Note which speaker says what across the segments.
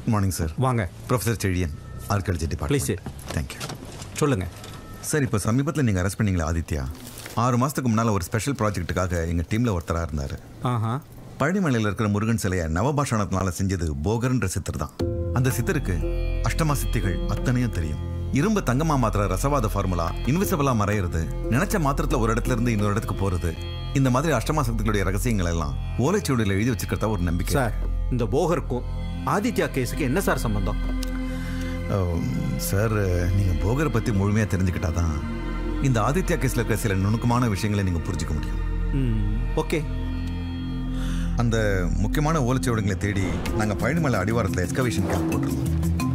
Speaker 1: Morning sir
Speaker 2: வாங்க
Speaker 1: professor Chezhiyan archaeology
Speaker 2: Please,
Speaker 1: department
Speaker 2: sir.
Speaker 1: Thank you
Speaker 2: சொல்லுங்க
Speaker 1: sir இப்போ சமீபத்தில் நீங்கள் அரெஸ்ட் பண்ணீங்களா ஆதித்யா ஆறு மாதத்துக்கு முன்னால் ஒரு ஸ்பெஷல் ப்ராஜெக்ட்டுக்காக எங்கள் டீமில் ஒருத்தராக இருந்தார்
Speaker 2: ஆஹா
Speaker 1: பழனிமலையில் இருக்கிற முருகன் சிலையை நவபாஷணத்தினால செஞ்சது போகர்ன்ற சித்தர் தான் அந்த சித்தருக்கு அஷ்டமா சித்திகள் அத்தனையும் தெரியும் இரும்பு தங்கமா மாத்திர ரசவாத ஃபார்முலா இன்விசிபிளா மறையிறது நினைச்ச மாத்திரத்துல ஒரு இடத்துல இருந்து இன்னொரு இடத்துக்கு போறது இந்த மாதிரி அஷ்டமா சக்திகளுடைய ரகசியங்கள் எல்லாம் ஓலைச்சுவடியில் எழுதி வச்சிருக்கிறதா ஒரு நம்பிக்கை
Speaker 2: சார் இந்த போகருக்கும் ஆதித்யா கேஸுக்கு என்ன சார் சம்பந்தம்
Speaker 1: ஆம், சார் நீங்கள் போகரை பற்றி முழுமையாக தெரிஞ்சுக்கிட்டா தான் இந்த ஆதித்யா கேஸில் இருக்கிற சில நுணுக்கமான விஷயங்களை நீங்கள் புரிஞ்சுக்க முடியும்
Speaker 2: ம் ஓகே
Speaker 1: அந்த முக்கியமான ஓலைச்சுவடிகளை தேடி நாங்கள் பழனிமலை அடிவாரத்தில் எக்ஸ்கவேஷன் கேம்ப் போட்டிருந்தோம்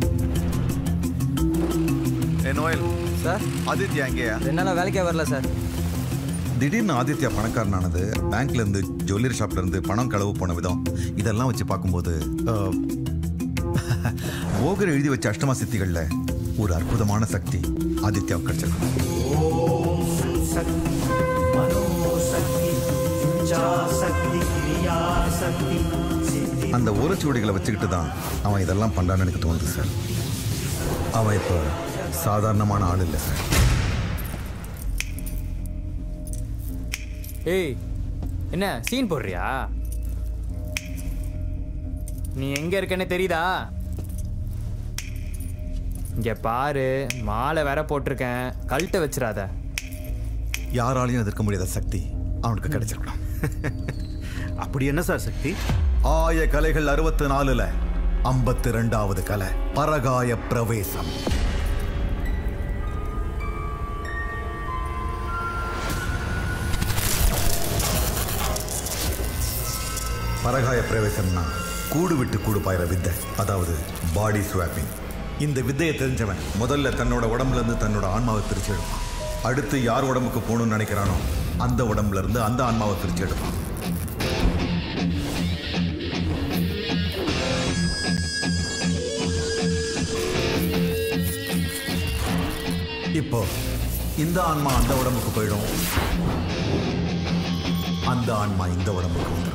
Speaker 1: ஏ நோயல்
Speaker 3: சார்
Speaker 1: ஆதித்யா எங்கேயா
Speaker 3: ரெண்டு நாளாக வேலைக்கே வரல சார்
Speaker 1: திடீர்னு ஆதித்யா பணக்காரனானது பேங்க்ல இருந்து ஜுவல்லரி ஷாப்ல இருந்து பணம் களவு போன விதம் இதெல்லாம் வச்சு பார்க்கும்போது அஹ், போகர் எழுதி வச்ச அஷ்டமா சித்திகள்ல ஒரு அற்புதமான சக்தி ஆதித்யாவுக்கு கிடைச்சிருக்கும் அந்த ஓரச்சுவடிகளை வச்சுக்கிட்டு தான் அவன் இதெல்லாம் பண்றான்னு எனக்கு தோணுது சார் அவன் இப்போ சாதாரணமான ஆள் இல்லை சார்
Speaker 4: ஏய் என்ன சீன் போடுறியா நீ எங்க இருக்கன்னு தெரியுதா இங்க பாரு மாலை வேற போட்டிருக்கேன் கழட்ட வச்சிடாத
Speaker 1: யாராலையும் எதிர்க்க முடியாத சக்தி அவனுக்கு கிடைச்சிருக்கணும்
Speaker 2: அப்படி என்ன சார் சக்தி
Speaker 1: ஆய கலைகள் அறுபத்தி நாலுல ஐம்பத்தி ரெண்டாவது கலை பரகாய பிரவேசம் பரகாய பிரவேசம்னா கூடு விட்டு கூடு பாயிற வித்தை அதாவது பாடி ஸ்வாப்பிங் இந்த வித்தையை தெரிஞ்சவன் முதல்ல தன்னோட உடம்புல இருந்து தன்னோட ஆன்மாவை பிரிச்சு எடுப்பான் அடுத்து யார் உடம்புக்கு போகணும்னு நினைக்கிறானோ அந்த உடம்புல இருந்து அந்த ஆன்மாவை பிரிச்சு எடுப்பான் இப்போ இந்த ஆன்மா அந்த உடம்புக்கு போயிடும் அந்த ஆன்மா இந்த உடம்புக்கு வந்துடும்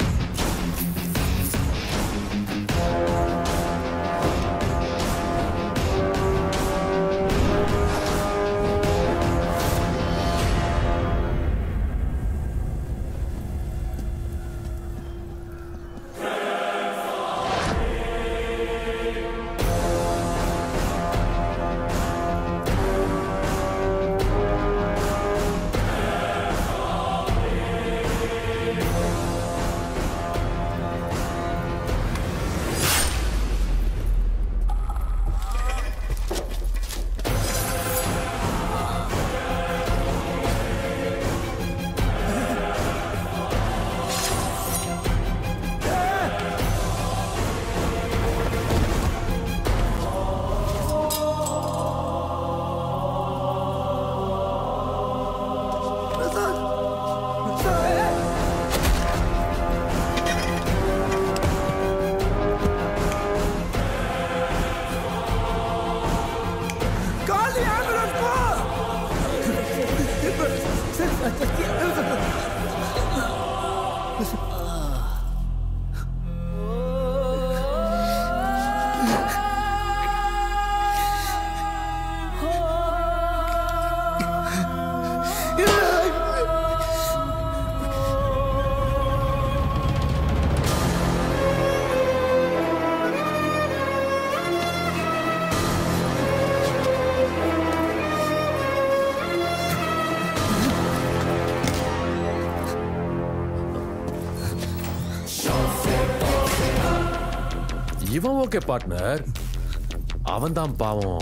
Speaker 5: இவன் ஓகே பார்ட்னர் அவன் தான் பாவம்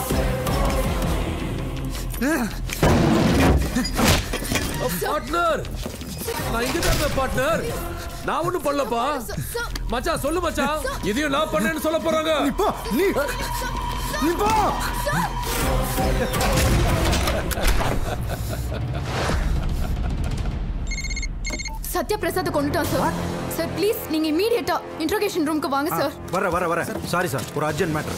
Speaker 5: பார்ட்னர் நான் இங்க தான் பார்ட்னர் நான் ஒண்ணும் பண்ணலப்பா மச்சான் சொல்லு மச்சான் இதையும் நான் பண்ணேன்னு சொல்ல போறாங்க
Speaker 1: நீ நீ போ
Speaker 6: சத்யா பிரசாத் கொண்டுட்டோம் சார் சார் ப்ளீஸ் நீங்க இமீடியட்டா இன்ட்ரோகேஷன் ரூமுக்கு வாங்க சார்
Speaker 2: வர வர வர சாரி சார் ஒரு அர்ஜென்ட் மேட்டர்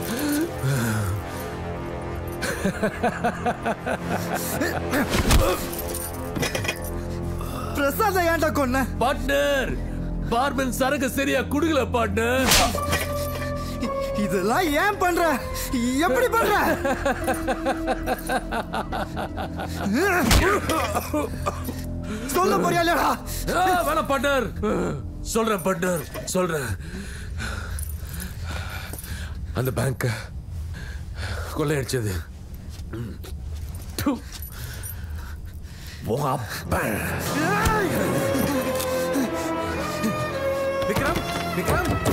Speaker 7: பிரசாத ஏன்டா கொன்ன
Speaker 5: பார்ட்னர் பார்மன் சரக்கு சரியா குடுக்கல பார்ட்னர்
Speaker 3: இதெல்லாம் ஏன் பண்ற எப்படி பண்ற சொல்ல போறியா இல்லடா
Speaker 5: ஆ, வேணாம் பார்ட்னர் சொல்றேன் பார்ட்னர் சொல்றேன் அந்த பேங்க கொள்ளையடிச்சது ம். து. உன் அப்பன்
Speaker 2: விக்ரம் விக்ரம்